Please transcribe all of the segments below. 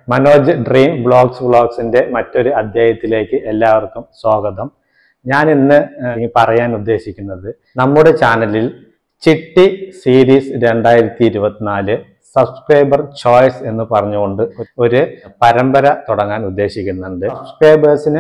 Manoj dream blogs വ്ളോഗ്സിന്റെ മറ്റൊരു അധ്യായത്തിലേക്ക് എല്ലാവർക്കും സ്വാഗതം ഞാൻ ഇന്ന് ഏഹ്, ഈ പറയാൻ ഉദ്ദേശിക്കുന്നത് നമ്മുടെ ചാനലിൽ ചിട്ടി സീരീസ് രണ്ടായിരത്തി ഇരുപത്തിനാല് സബ്സ്ക്രൈബർ ചോയ്സ് എന്ന് പറഞ്ഞുകൊണ്ട് ഒരു പരമ്പര തുടങ്ങാൻ ഉദ്ദേശിക്കുന്നുണ്ട് സബ്സ്ക്രൈബേഴ്സിന്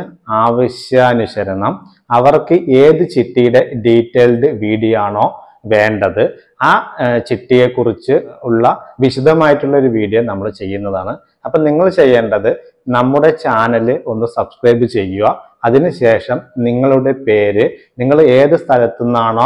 ആവശ്യാനുസരണം അവർക്ക് ഏത് ചിട്ടിയുടെ ഡീറ്റെയിൽഡ് വീഡിയോ ആണോ വേണ്ടത് ആ ഏഹ്, ചിട്ടിയെക്കുറിച്ച് ഉള്ള വിശദമായിട്ടുള്ള ഒരു വീഡിയോ നമ്മൾ ചെയ്യുന്നതാണ് അപ്പം നിങ്ങൾ ചെയ്യേണ്ടത് നമ്മുടെ ചാനൽ ഒന്ന് സബ്സ്ക്രൈബ് ചെയ്യുക അതിനുശേഷം നിങ്ങളുടെ പേര് നിങ്ങൾ ഏത് സ്ഥലത്തു നിന്നാണോ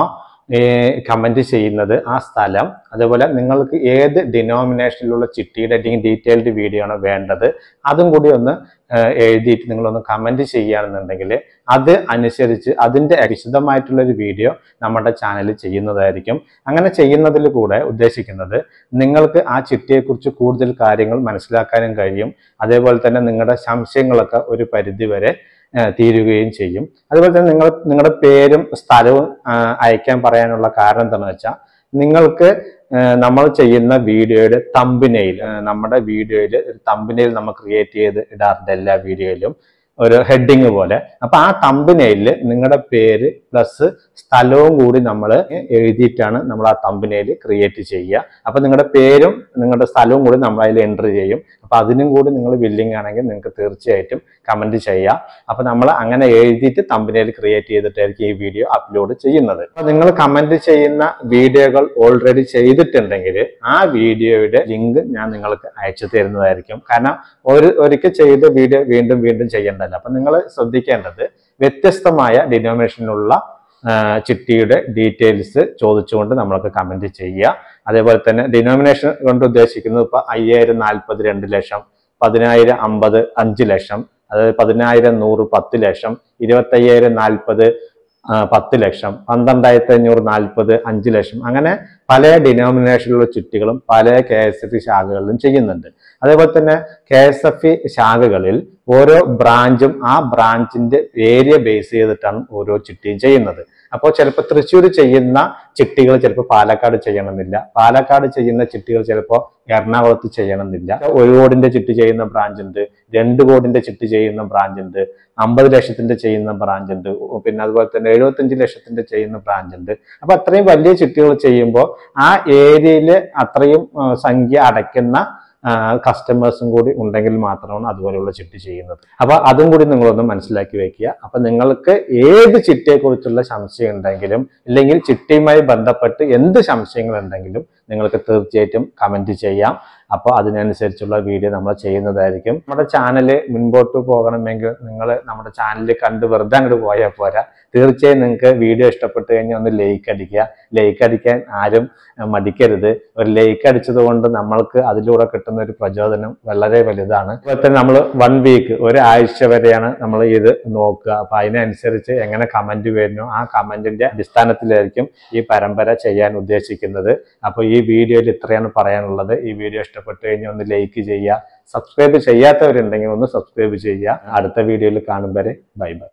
കമൻറ്റ് ചെയ്യുന്നത് ആ സ്ഥലം അതുപോലെ നിങ്ങൾക്ക് ഏത് ഡിനോമിനേഷനിലുള്ള ചിട്ടിയുടെ ഡീറ്റെയിൽഡ് വീഡിയോ ആണ് വേണ്ടത് അതും കൂടി ഒന്ന് ഏഹ്, എഴുതിയിട്ട് നിങ്ങളൊന്ന് കമൻറ്റ് ചെയ്യുകയാണെന്നുണ്ടെങ്കിൽ അത് അനുസരിച്ച് അതിൻ്റെ വിശദമായിട്ടുള്ള ഒരു വീഡിയോ നമ്മുടെ ചാനലിൽ ചെയ്യുന്നതായിരിക്കും അങ്ങനെ ചെയ്യുന്നതിൽ കൂടെ ഉദ്ദേശിക്കുന്നത് നിങ്ങൾക്ക് ആ ചിട്ടിയെക്കുറിച്ച് കൂടുതൽ കാര്യങ്ങൾ മനസ്സിലാക്കാനും കഴിയും അതേപോലെ തന്നെ നിങ്ങളുടെ സംശയങ്ങളൊക്കെ ഒരു പരിധിവരെ ഏഹ്, തീരുകയും ചെയ്യും അതുപോലെ തന്നെ നിങ്ങൾ നിങ്ങളുടെ പേരും സ്ഥലവും ആ, അയക്കാൻ പറയാനുള്ള കാരണം എന്താണെന്ന് വെച്ചാൽ നിങ്ങൾക്ക് ഏഹ്, നമ്മൾ ചെയ്യുന്ന വീഡിയോയുടെ തമ്പിനയിൽ നമ്മുടെ വീഡിയോയിൽ ഒരു തമ്പിനയിൽ നമ്മൾ ക്രിയേറ്റ് ചെയ്ത് ഇടാറുണ്ട് എല്ലാ വീഡിയോയിലും ഒരു ഹെഡിങ് പോലെ അപ്പൊ ആ തമ്പിനയില് നിങ്ങളുടെ പേര് പ്ലസ് സ്ഥലവും കൂടി നമ്മൾ എഴുതിയിട്ടാണ് നമ്മൾ ആ തമ്പിനയിൽ ക്രിയേറ്റ് ചെയ്യുക അപ്പൊ നിങ്ങളുടെ പേരും നിങ്ങളുടെ സ്ഥലവും കൂടി നമ്മൾ അതിൽ എൻ്റർ ചെയ്യും അപ്പൊ അതിനും കൂടി നിങ്ങൾ വില്ലിങ് ആണെങ്കിൽ നിങ്ങൾക്ക് തീർച്ചയായിട്ടും കമന്റ് ചെയ്യാം അപ്പൊ നമ്മൾ അങ്ങനെ എഴുതിയിട്ട് തമ്പിനയിൽ ക്രിയേറ്റ് ചെയ്തിട്ടായിരിക്കും ഈ വീഡിയോ അപ്ലോഡ് ചെയ്യുന്നത് അപ്പൊ നിങ്ങൾ കമന്റ് ചെയ്യുന്ന വീഡിയോകൾ ഓൾറെഡി ചെയ്തിട്ടുണ്ടെങ്കിൽ ആ വീഡിയോയുടെ ലിങ്ക് ഞാൻ നിങ്ങൾക്ക് അയച്ചു തരുന്നതായിരിക്കും കാരണം ഒരു ഒരിക്കൽ ചെയ്ത വീഡിയോ വീണ്ടും വീണ്ടും ചെയ്യേണ്ടല്ലോ അപ്പൊ നിങ്ങൾ ശ്രദ്ധിക്കേണ്ടത് വ്യത്യസ്തമായ ഡിനോമിനേഷനിലുള്ള ആ, ചിട്ടിയുടെ ഡീറ്റെയിൽസ് ചോദിച്ചുകൊണ്ട് നമ്മൾക്ക് കമന്റ് ചെയ്യുക അതേപോലെ തന്നെ ഡിനോമിനേഷൻ കൊണ്ട് ഉദ്ദേശിക്കുന്നത് ഇപ്പൊ അയ്യായിരം നാൽപ്പത് രണ്ട് ലക്ഷം പതിനായിരം അമ്പത് അഞ്ച് ലക്ഷം അതായത് പതിനായിരം നൂറ് പത്ത് ലക്ഷം ഇരുപത്തയ്യായിരം നാൽപ്പത് പത്ത് ലക്ഷം പന്ത്രണ്ടായിരത്തി അഞ്ഞൂറ് നാൽപ്പത് അഞ്ച് ലക്ഷം അങ്ങനെ പല ഡിനോമിനേഷനിലുള്ള ചുറ്റികളും പല കെ എസ് എഫ് ശാഖകളിലും ചെയ്യുന്നുണ്ട് അതേപോലെ തന്നെ കെ എസ് എഫ് ശാഖകളിൽ ഓരോ ബ്രാഞ്ചും ആ ബ്രാഞ്ചിന്റെ ഏരിയ ബേസ് ചെയ്തിട്ടാണ് ഓരോ ചിട്ടിയും ചെയ്യുന്നത് അപ്പോൾ ചിലപ്പോൾ തൃശ്ശൂർ ചെയ്യുന്ന ചിട്ടികൾ ചിലപ്പോൾ പാലക്കാട് ചെയ്യണമെന്നില്ല പാലക്കാട് ചെയ്യുന്ന ചിട്ടികൾ ചിലപ്പോൾ എറണാകുളത്ത് ചെയ്യണമെന്നില്ല ഒരു കോടിന്റെ ചിട്ടി ചെയ്യുന്ന ബ്രാഞ്ച് ഉണ്ട് രണ്ട് കോടിന്റെ ചിട്ടി ചെയ്യുന്ന ബ്രാഞ്ച് ഉണ്ട് അമ്പത് ലക്ഷത്തിന്റെ ചെയ്യുന്ന ബ്രാഞ്ച് ഉണ്ട് പിന്നെ അതുപോലെ തന്നെ എഴുപത്തഞ്ച് ലക്ഷത്തിന്റെ ചെയ്യുന്ന ബ്രാഞ്ച് ഉണ്ട് അപ്പൊ അത്രയും വലിയ ചിട്ടികൾ ചെയ്യുമ്പോൾ ആ ഏരിയയിൽ അത്രയും ആ, സംഖ്യ അടയ്ക്കുന്ന കസ്റ്റമേഴ്സും കൂടി ഉണ്ടെങ്കിൽ മാത്രമാണ് അതുപോലെയുള്ള ചിട്ടി ചെയ്യുന്നത് അപ്പൊ അതും കൂടി നിങ്ങളൊന്ന് മനസ്സിലാക്കി വെക്കുക അപ്പൊ നിങ്ങൾക്ക് ഏത് ചിട്ടിയെ കുറിച്ചുള്ള സംശയം ഉണ്ടെങ്കിലും ഇല്ലെങ്കിൽ ചിട്ടിയുമായി ബന്ധപ്പെട്ട് എന്ത് സംശയങ്ങൾ ഉണ്ടെങ്കിലും നിങ്ങൾക്ക് തീർച്ചയായിട്ടും കമന്റ് ചെയ്യാം അപ്പോൾ അതിനനുസരിച്ചുള്ള വീഡിയോ നമ്മൾ ചെയ്യുന്നതായിരിക്കും നമ്മുടെ ചാനൽ മുൻപോട്ട് പോകണമെങ്കിൽ നിങ്ങൾ നമ്മുടെ ചാനൽ കണ്ട് വെറുതെ അങ്ങോട്ട് പോയാൽ പോരാ തീർച്ചയായും നിങ്ങൾക്ക് വീഡിയോ ഇഷ്ടപ്പെട്ട് കഴിഞ്ഞാൽ ഒന്ന് ലൈക്ക് അടിക്കുക ലൈക്ക് അടിക്കാൻ ആരും അഹ് മടിക്കരുത് ഒരു ലൈക്ക് അടിച്ചത് കൊണ്ട് നമ്മൾക്ക് അതിലൂടെ കിട്ടുന്ന ഒരു പ്രചോദനം വളരെ വലുതാണ് അതുപോലെ തന്നെ നമ്മൾ വൺ വീക്ക് ഒരാഴ്ച വരെയാണ് നമ്മൾ ഇത് നോക്കുക അപ്പൊ അതിനനുസരിച്ച് എങ്ങനെ കമന്റ് വരുന്നു ആ കമന്റിന്റെ അടിസ്ഥാനത്തിലായിരിക്കും ഈ പരമ്പര ചെയ്യാൻ ഉദ്ദേശിക്കുന്നത് അപ്പോൾ ഈ വീഡിയോയിൽ ഇത്രയാണ് പറയാനുള്ളത് ഈ വീഡിയോ ഇഷ്ടപ്പെട്ട് കഴിഞ്ഞാൽ ഒന്ന് ലൈക്ക് ചെയ്യുക സബ്സ്ക്രൈബ് ചെയ്യാത്തവരുണ്ടെങ്കിൽ ഒന്ന് സബ്സ്ക്രൈബ് ചെയ്യുക അടുത്ത വീഡിയോയിൽ കാണും വരെ ബൈ ബൈ